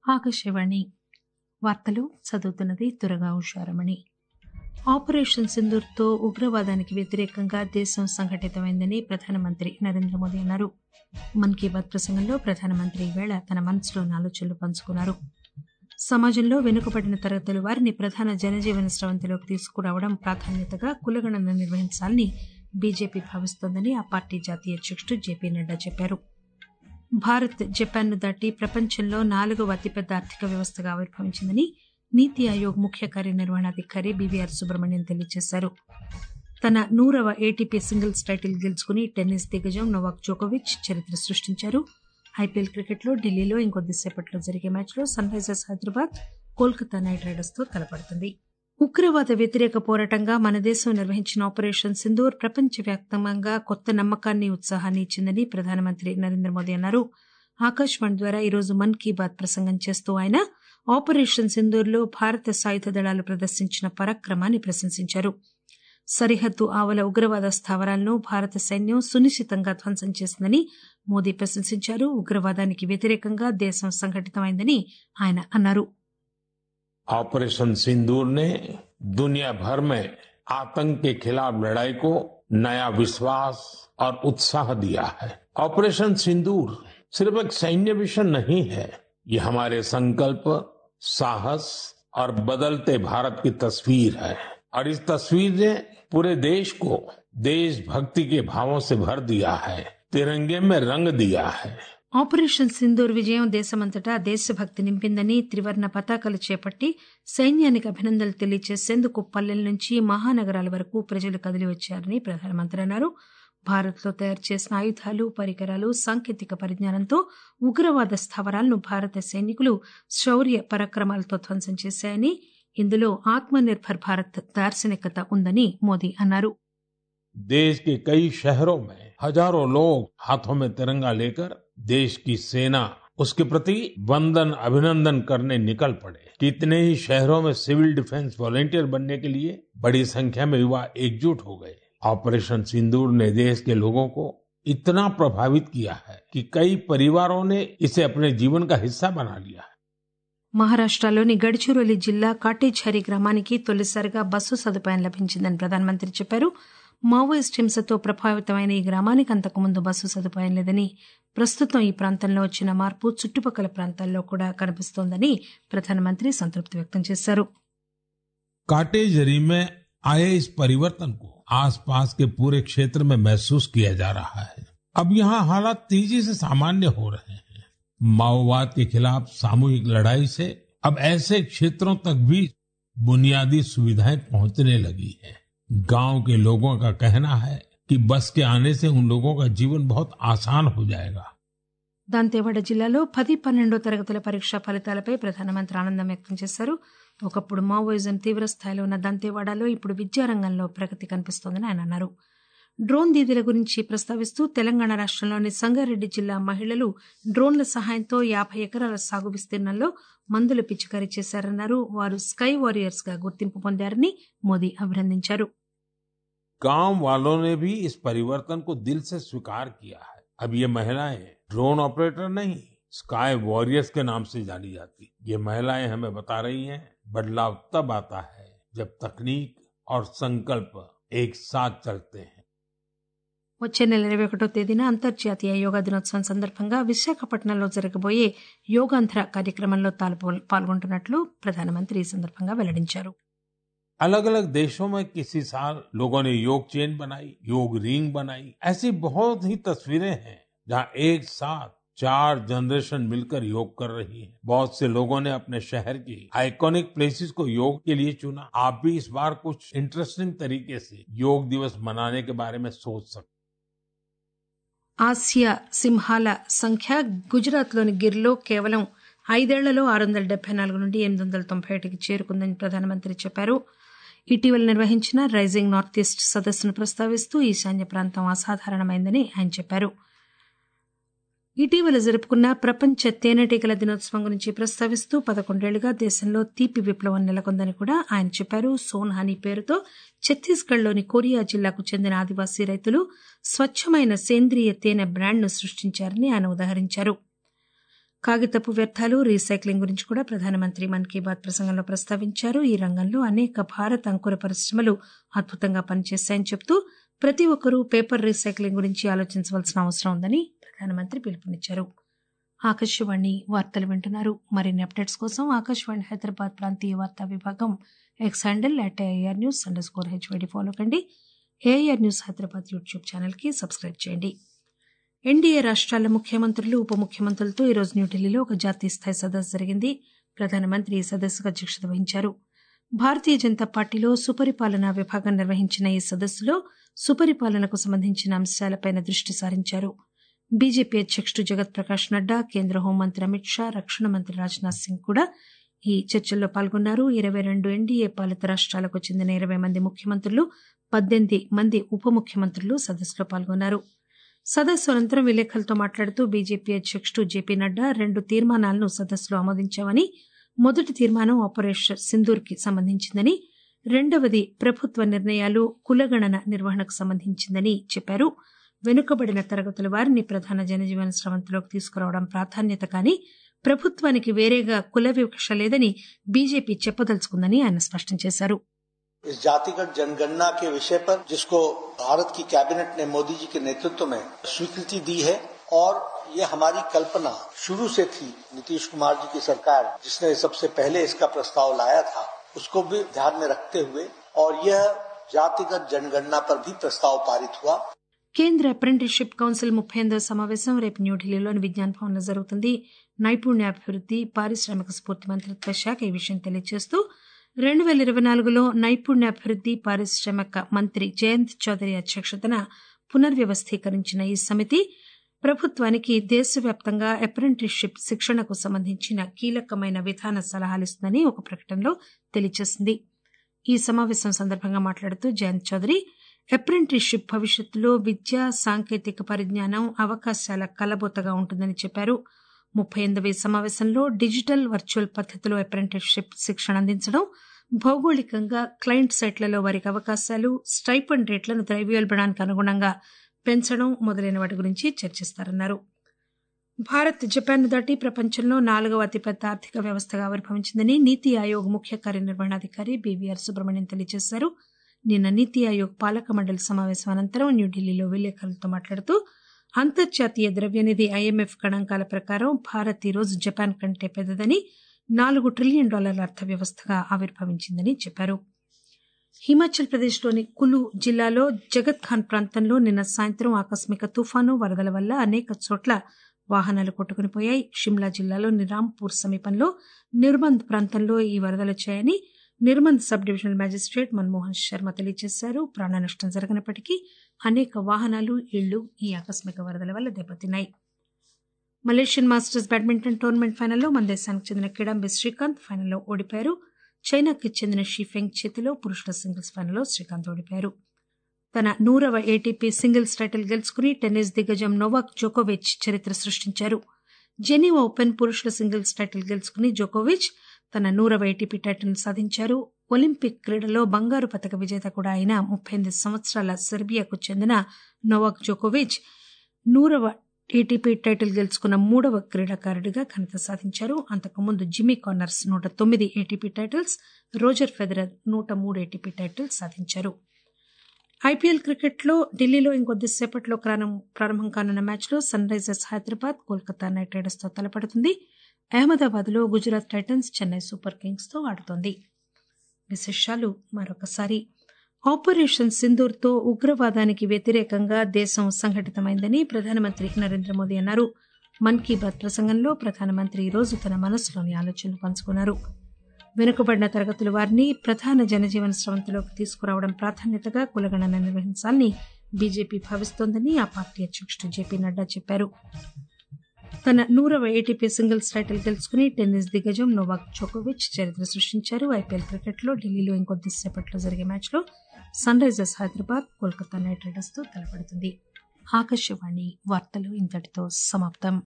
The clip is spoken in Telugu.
ఆకాశవాణి వార్తలు చదువుతున్నది దురగా ఉషారమణి ఆపరేషన్ సింధూర్తో ఉగ్రవాదానికి వ్యతిరేకంగా దేశం సంఘటితమైందని ప్రధానమంత్రి నరేంద్ర మోదీ అన్నారు మన్ కీ బాత్ ప్రసంగంలో ప్రధానమంత్రి ఈవేళ తన మనసులోని ఆలోచనలు పంచుకున్నారు సమాజంలో వెనుకబడిన తరగతుల వారిని ప్రధాన జనజీవన స్రవంతిలోకి తీసుకురావడం ప్రాధాన్యతగా కులగణన నిర్వహించాలని బీజేపీ భావిస్తోందని ఆ పార్టీ జాతీయ అధ్యకుడు జేపీ నడ్డా చెప్పారు భారత్ జపాన్ను దాటి ప్రపంచంలో నాలుగవ అతిపెద్ద ఆర్థిక వ్యవస్థగా ఆవిర్భవించిందని నీతి ఆయోగ్ ముఖ్య కార్యనిర్వహణాధికారి బీవీఆర్ సుబ్రహ్మణ్యం తెలియజేశారు తన నూరవ ఏటీపీ సింగిల్స్ టైటిల్ గెలుచుకుని టెన్నిస్ దిగ్గజం నోవాక్ జోకోవిచ్ చరిత్ర సృష్టించారు ఐపీఎల్ క్రికెట్లో ఢిల్లీలో ఇంకొద్దిసేపట్లో జరిగే మ్యాచ్లో Sunrisers Hyderabad Kolkata Knight Riders తో తలపడుతుంది ఉగ్రవాద వ్యతిరేక పోరాటంగా మన దేశం నిర్వహించిన ఆపరేషన్ సింధూర్ ప్రపంచవ్యాప్తంగా కొత్త నమ్మకాన్ని ఉత్సాహాన్ని ఇచ్చిందని ప్రధానమంత్రి నరేంద్ర మోదీ అన్నారు ఆకాశవాణి ద్వారా ఈరోజు మన్ కీ బాత్ ప్రసంగం చేస్తూ ఆయన ఆపరేషన్ సింధూర్లో భారత సాయుధ దళాలు ప్రదర్శించిన పరాక్రమాన్ని ప్రశంసించారు సరిహద్దు ఆవల ఉగ్రవాద స్థావరాలను భారత సైన్యం సునిశ్చితంగా ధ్వంసం చేసిందని మోదీ ప్రశంసించారు ఉగ్రవాదానికి వ్యతిరేకంగా దేశం సంఘటితమైందని ఆయన అన్నారు ऑपरेशन सिंदूर ने दुनिया भर में आतंक के खिलाफ लड़ाई को नया विश्वास और उत्साह दिया है ऑपरेशन सिंदूर सिर्फ एक सैन्य मिशन नहीं है ये हमारे संकल्प साहस और बदलते भारत की तस्वीर है और इस तस्वीर ने पूरे देश को देशभक्ति के भावों से भर दिया है तिरंगे में रंग दिया है ఆపరేషన్ సింధూర్ విజయం దేశమంతటా దేశభక్తి నింపిందని త్రివర్ణ పతాకాలు చేపట్టి సైన్యానికి అభినందనలు తెలియజేసేందుకు పల్లెల నుంచి మహానగరాల వరకు ప్రజలు కదిలి వచ్చారని ప్రధానమంత్రి అన్నారు భారత్ లో తయారు చేసిన ఆయుధాలు పరికరాలు సాంకేతిక పరిజ్ఞానంతో ఉగ్రవాద స్థావరాలను భారత సైనికులు శౌర్య పరాక్రమాలతో ధ్వంసం చేశాయని ఇందులో ఆత్మ నిర్భర్ భారత్ దార్శనికత ఉందని మోదీ అన్నారు देश के कई शहरों में हजारों लोग हाथों में तिरंगा लेकर देश की सेना उसके प्रति वंदन अभिनंदन करने निकल पड़े कितने ही शहरों में सिविल डिफेंस वॉलेंटियर बनने के लिए बड़ी संख्या में युवा एकजुट हो गए ऑपरेशन सिंदूर ने देश के लोगों को इतना प्रभावित किया है कि कई परिवारों ने इसे अपने जीवन का हिस्सा बना लिया है మహారాష్టలోని గడ్చిరోలి జిల్లా కాటేఝారి గ్రామానికి తొలిసారిగా బస్సు సదుపాయం లభించిందని ప్రధానమంత్రి చెప్పారు మావోయిస్ట్ హింసతో ప్రభావితమైన ఈ గ్రామానికి అంతకుముందు బస్సు సదుపాయం లేదని ప్రస్తుతం ఈ ప్రాంతంలో వచ్చిన మార్పు చుట్టుపక్కల ప్రాంతాల్లో కూడా కనిపిస్తోందని ప్రధానమంత్రి సంతృప్తి వ్యక్తం చేశారు काटेजरी में आए इस परिवर्तन को आसपास के पूरे क्षेत्र में महसूस किया जा रहा है अब यहाँ हालात तेजी से सामान्य हो रहे हैं माओवाद के खिलाफ सामूहिक लड़ाई से अब ऐसे क्षेत्रों तक भी बुनियादी सुविधाएं पहुंचने लगी है गांव के लोगों का कहना है कि बस के आने से उन लोगों का जीवन बहुत आसान हो जाएगा దాంతేవాడ జిల్లాలో పది పన్నెండో తరగతుల పరీక్షా ఫలితాలపై ప్రధానమంత్రి ఆనందం వ్యక్తం చేశారు ఒకప్పుడు మావోయిజం తీవ్ర స్థాయిలో ఉన్న దంతేవాడలో ఇప్పుడు విద్యారంగంలో ప్రగతి కనిపిస్తోందని ఆయన అన్నారు డ్రోన్ దీదీల గురించి ప్రస్తావిస్తూ తెలంగాణ రాష్టంలోని సంగారెడ్డి జిల్లా మహిళలు డ్రోన్ల సహాయంతో యాభై ఎకరాల సాగు విస్తీర్ణంలో మందులు పిచికారీ చేశారన్నారు వారు స్కై వారియర్స్ గా గుర్తింపు పొందారని మోదీ అభినందించారు गांव वालों ने भी इस परिवर्तन को दिल से स्वीकार किया है अब ये महिलाएं ड्रोन ऑपरेटर नहीं स्काई वॉरियर्स के नाम से जानी जाती ये महिलाएं हमें बता रही हैं बदलाव तब आता है जब तकनीक और संकल्प एक साथ चलते हैं వచ్చే నెల ఇరవై ఒకటో తేదీన అంతర్జాతీయ యోగా దినోత్సవం సందర్భంగా విశాఖపట్నంలో జరగబోయే యోగాంధ్ర కార్యక్రమంలో పాల్గొంటున్నట్లు ప్రధానమంత్రి ఈ సందర్భంగా వెల్లడించారు अलग अलग देशों में किसी साल लोगों ने योग चेन बनाई योग रिंग बनाई ऐसी बहुत ही तस्वीरें हैं जहां एक साथ चार जनरेशन मिलकर योग कर रही है बहुत से लोगों ने अपने शहर की आइकॉनिक प्लेसेस को योग के लिए चुना आप भी इस बार कुछ इंटरेस्टिंग तरीके से योग दिवस मनाने के बारे में सोच सकते ఆసియా సింహాల సంఖ్య గుజరాత్లోని గిర్లో కేవలం ఐదేళ్లలో ఆరు వందల డెబ్బై నాలుగు నుండి ఎనిమిది వందల తొంభై ఒకటికి చేరుకుందని ప్రధానమంత్రి చెప్పారు ఇటీవల నిర్వహించిన రైజింగ్ నార్త్ ఈస్ట్ సదస్సును ప్రస్తావిస్తూ ఈశాన్య ప్రాంతం అసాధారణమైందని ఆయన చెప్పారు ఇటీవల జరుపుకున్న ప్రపంచ తేనెటీగల దినోత్సవం గురించి ప్రస్తావిస్తూ పదకొండేళ్లుగా దేశంలో తీపి విప్లవం నెలకొందని కూడా ఆయన చెప్పారు సోన్ హనీ పేరుతో ఛత్తీస్గఢ్లోని కోరియా జిల్లాకు చెందిన ఆదివాసీ రైతులు స్వచ్ఛమైన సేంద్రియ తేనె బ్రాండ్ను సృష్టించారని ఆయన ఉదహరించారు కాగితపు వ్యర్థాలు రీసైక్లింగ్ గురించి కూడా ప్రధానమంత్రి మన్ కీ బాత్ ప్రసంగంలో ప్రస్తావించారు ఈ రంగంలో అనేక భారత్ అంకుర పరిశ్రమలు అద్భుతంగా పనిచేశాయని చెబుతూ ప్రతి ఒక్కరూ పేపర్ రీసైక్లింగ్ గురించి ఆలోచించవలసిన అవసరం ఉందని ప్రధానమంత్రి పిలుపునిచ్చారు ఆకాశవాణి వార్తలు వింటున్నారు మరిన్ని అప్డేట్స్ కోసం ఆకాశవాణి హైదరాబాద్ ప్రాంతీయ వార్తా విభాగం X handle at air news under score HYD follow కండి air news Hyderabad YouTube channel కి సబ్స్క్రైబ్ చేయండి ఎన్డీఏ రాష్ట్రాల ముఖ్యమంత్రులు ఉప ముఖ్యమంత్రులతో ఈరోజు న్యూఢిల్లీలో ఒక జాతీయ స్థాయి సదస్సు జరిగింది ప్రధానమంత్రి ఈ సదస్సుకు అధ్యక్షత వహించారు భారతీయ జనతా పార్టీలో సుపరిపాలనా విభాగం నిర్వహించిన ఈ సదస్సులో సుపరిపాలనకు సంబంధించిన అంశాలపై దృష్టి సారించారు బీజేపీ అధ్యకుడు జగత్ ప్రకాష్ నడ్డా కేంద్ర హోంమంత్రి అమిత్ షా రక్షణ మంత్రి రాజ్నాథ్ సింగ్ కూడా ఈ చర్చల్లో పాల్గొన్నారు ఇరవై రెండు ఎన్డీఏ పాలిత రాష్ట్రాలకు చెందిన ఇరవై మంది ముఖ్యమంత్రులు పద్దెనిమిది మంది ఉప ముఖ్యమంత్రులు సదస్సులో పాల్గొన్నారు సదస్సు అనంతరం విలేకరులతో మాట్లాడుతూ బీజేపీ అధ్యకుడు జేపీ నడ్డా రెండు తీర్మానాలను సదస్సులో ఆమోదించామని మొదటి తీర్మానం ఆపరేషన్ సింధూర్ కి సంబంధించిందని రెండవది ప్రభుత్వ నిర్ణయాలు కులగణన నిర్వహణకు సంబంధించిందని చెప్పారు వెనుకబడిన తరగతుల వారిని ప్రధాన జనజీవన స్రవంతిలోకి తీసుకురావడం ప్రాధాన్యత కానీ ప్రభుత్వానికి వేరేగా కుల వివక్ష లేదని బీజేపీ చెప్పదలుచుకుందని ఆయన స్పష్టం చేశారు इस जातिगत जनगणना के विषय पर जिसको भारत की कैबिनेट ने मोदी जी के नेतृत्व में स्वीकृति दी है और ये हमारी कल्पना शुरू से थी नीतीश कुमार जी की सरकार जिसने सबसे पहले इसका प्रस्ताव लाया था उसको भी ध्यान में रखते हुए और यह जातिगत जनगणना पर भी प्रस्ताव पारित हुआ కేంద్ర అప్రెంటిస్షిప్ కౌన్సిల్ ముప్పై ఎనిమిదవ సమావేశం రేపు న్యూఢిల్లీలోని విజ్ఞాన్ భవన్లో జరుగుతుంది నైపుణ్యాభివృద్ది పారిశ్రామిక స్ఫూర్తి మంత్రిత్వ శాఖ ఈ విషయం తెలియజేస్తూ రెండు పేల ఇరవై నాలుగులో నైపుణ్యాభివృద్ది పారిశ్రామిక మంత్రి జయంత్ చౌదరి అధ్యక్షతన పునర్వ్యవస్థీకరించిన ఈ సమితి ప్రభుత్వానికి దేశవ్యాప్తంగా అప్రెంటిస్షిప్ శిక్షణకు సంబంధించిన కీలకమైన విధాన సలహాలిస్తుందని ఒక ప్రకటనలో తెలియజేసింది ఈ సమావేశం సందర్భంగా మాట్లాడుతూ జయంత్ చౌదరి అప్రెంటిస్షిప్ భవిష్యత్తులో విద్య సాంకేతిక పరిజ్ఞానం అవకాశాల కలబోతగా ఉంటుందని చెప్పారు ముప్పై ఎనిమిదవ సమావేశంలో డిజిటల్ వర్చువల్ పద్దతిలో అప్రెంటిస్షిప్ శిక్షణ అందించడం భౌగోళికంగా క్లయింట్ సైట్లలో వారికి అవకాశాలు స్టైపండ్ రేట్లను ద్రవ్యోల్బణానికి అనుగుణంగా పెంచడం మొదలైన వాటి గురించి చర్చిస్తారన్నారు భారత్ జపాన్ దాటి ప్రపంచంలో నాలుగవ అతిపెద్ద ఆర్థిక వ్యవస్థగా ఆవిర్భవించిందని నీతి ఆయోగ్ ముఖ్య కార్యనిర్వహణాధికారి బీవీఆర్ సుబ్రహ్మణ్యం తెలియజేశారు నిన్న నీతి ఆయోగ్ పాలక మండలి సమావేశం అనంతరం న్యూఢిల్లీలో విలేకరులతో మాట్లాడుతూ అంతర్జాతీయ ద్రవ్యనిధి ఐఎంఎఫ్ గణాంకాల ప్రకారం భారత్ ఈరోజు జపాన్ కంటే పెద్దదని నాలుగు ట్రిలియన్ డాలర్ల అర్థవ్యవస్థగా ఆవిర్భవించిందని చెప్పారు హిమాచల్ ప్రదేశ్లోని కులు జిల్లాలో జగత్ ఖాన్ ప్రాంతంలో నిన్న సాయంత్రం ఆకస్మిక తుఫాను వరదల వల్ల అనేక చోట్ల వాహనాలు కొట్టుకునిపోయాయి షిమ్లా జిల్లాలోని రాంపూర్ సమీపంలో నిర్బంద్ ప్రాంతంలో ఈ వరదలు వచ్చాయని నిర్బంద్ sub divisional magistrate Manmohan Sharma తెలియజేశారు ప్రాణ నష్టం జరగనప్పటికీ అనేక వాహనాలు ఇళ్లు ఈ ఆకస్మిక వరదల వల్ల దెబ్బతిన్నాయి మలేషియన్ మాస్టర్స్ బ్యాడ్మింటన్ టోర్నమెంట్ ఫైనల్లో మన దేశానికి చెందిన కిడాంబి శ్రీకాంత్ ఫైనల్లో ఓడిపోయారు చైనాకి చెందిన షీఫెంగ్ చేతిలో పురుషుల సింగిల్స్ ఫైనల్లో శ్రీకాంత్ ఓడిపోయారు తన నూరవ ఏటీపీ సింగిల్స్ టైటిల్ గెలుచుకుని టెన్నిస్ దిగ్గజం నోవాక్ జోకోవిచ్ చరిత్ర సృష్టించారు జెనీవా ఓపెన్ పురుషుల సింగిల్స్ టైటిల్ గెలుచుకుని జోకోవిచ్ తన నూరవ ఏటీపీ టైటిల్ సాధించారు ఒలింపిక్ క్రీడలో బంగారు పతక విజేత కూడా అయిన ముప్పై ఎనిమిది సంవత్సరాల సెర్బియాకు చెందిన నోవాక్ జోకోవిచ్ నూరవ ఏటీపీ టైటిల్ గెలుచుకున్న మూడవ క్రీడాకారుడిగా ఘనత సాధించారు అంతకుముందు జిమ్మీ కార్నర్స్ నూట తొమ్మిది ఏటీపీ టైటిల్స్ రోజర్ ఫెదరర్ నూట మూడు ఏటీపీ టైటిల్స్ సాధించారు ఐపీఎల్ క్రికెట్లో ఢిల్లీలో ఇంకొద్దిసేపట్లో ప్రారంభం కానున్న మ్యాచ్లో Sunrisers Hyderabad Kolkata Knight Riders తో తలపడుతుంది అహ్మదాబాద్ లో Gujarat Titans Chennai Super Kings తో ఆడుతోంది విశేషాలు మరొకసారి ఆపరేషన్ సింధూర్తో ఉగ్రవాదానికి వ్యతిరేకంగా దేశం సంఘటితమైందని ప్రధానమంత్రి నరేంద్ర మోదీ అన్నారు మన్ కీ బాత్ ప్రసంగంలో ప్రధానమంత్రి ఈరోజు తన మనసులోని ఆలోచనలు పంచుకున్నారు వెనుకబడిన తరగతుల వారిని ప్రధాన జనజీవన స్రవంతిలోకి తీసుకురావడం ప్రాధాన్యతగా కులగణన నిర్వహించాలని బీజేపీ భావిస్తోందని ఆ పార్టీ అధ్యక్షుడు జేపీ నడ్డా చెప్పారు తన నూరవ ఏటీపీ సింగిల్స్ టైటిల్ గెలుచుకుని టెన్నిస్ దిగ్గజం నోవాక్ జోకోవిచ్ చరిత్ర సృష్టించారు ఐపీఎల్ క్రికెట్లో ఢిల్లీలో ఇంకొద్దిసేపట్లో జరిగే మ్యాచ్లో Sunrisers Hyderabad Kolkata Knight Riders తో తలపడుతుంది ఆకాశవాణి వార్తలు ఇంతటితో సమాప్తం